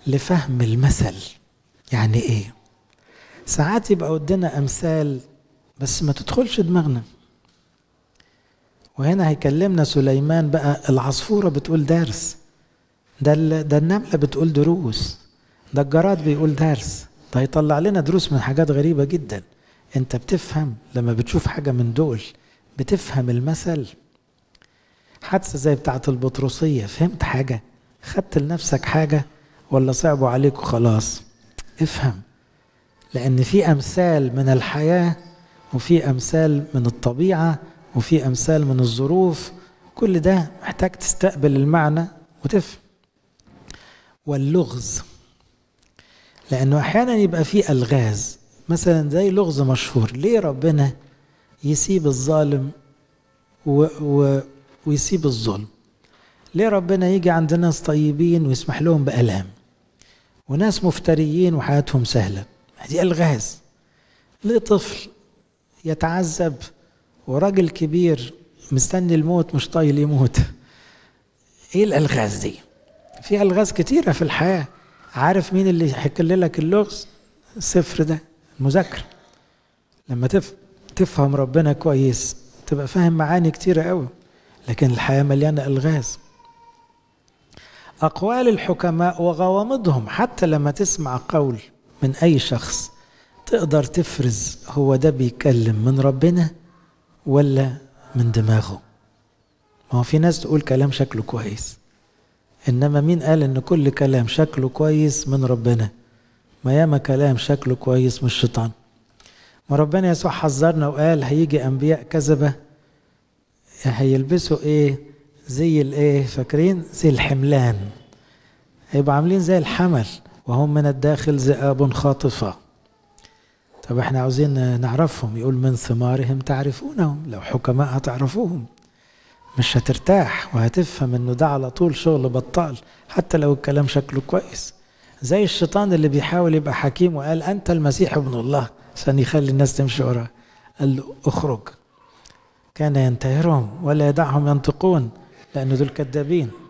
لفهم المثل يعني ايه ساعات يبقى قدنا امثال بس ما تدخلش دماغنا وهنا هيكلمنا سليمان بقى العصفوره بتقول درس ده ده النمله بتقول دروس ده الجراد بيقول درس ده هيطلع لنا دروس من حاجات غريبه جدا انت بتفهم لما بتشوف حاجه من دول بتفهم المثل حادثه زي بتاعه البطرسيه فهمت حاجه خدت لنفسك حاجه ولا صعبوا عليك وخلاص افهم لان في امثال من الحياه وفي امثال من الطبيعه وفي امثال من الظروف كل ده محتاج تستقبل المعنى وتفهم واللغز لانه احيانا يبقى في الغاز مثلا زي لغز مشهور ليه ربنا يسيب الظالم و و ويسيب الظلم ليه ربنا يجي عند ناس طيبين ويسمح لهم بألام وناس مفتريين وحياتهم سهلة دي ألغاز ليه طفل يتعذب وراجل كبير مستني الموت مش طايل يموت ايه الالغاز دي في الغاز كتيره في الحياه عارف مين اللي هيحل لك اللغز السفر ده المذاكره لما تف... تفهم ربنا كويس تبقى فاهم معاني كتيره قوي لكن الحياه مليانه الغاز اقوال الحكماء وغوامضهم حتى لما تسمع قول من اي شخص تقدر تفرز هو ده بيتكلم من ربنا ولا من دماغه ما هو في ناس تقول كلام شكله كويس انما مين قال ان كل كلام شكله كويس من ربنا ما ياما كلام شكله كويس من الشيطان ما ربنا يسوع حذرنا وقال هيجي انبياء كذبه هيلبسوا ايه زي الايه فاكرين زي الحملان هيبقوا عاملين زي الحمل وهم من الداخل ذئاب خاطفه طب احنا عاوزين نعرفهم يقول من ثمارهم تعرفونهم لو حكماء هتعرفوهم مش هترتاح وهتفهم انه ده على طول شغل بطال حتى لو الكلام شكله كويس زي الشيطان اللي بيحاول يبقى حكيم وقال انت المسيح ابن الله عشان يخلي الناس تمشي وراه قال له اخرج كان ينتهرهم ولا يدعهم ينطقون لأن دول كذابين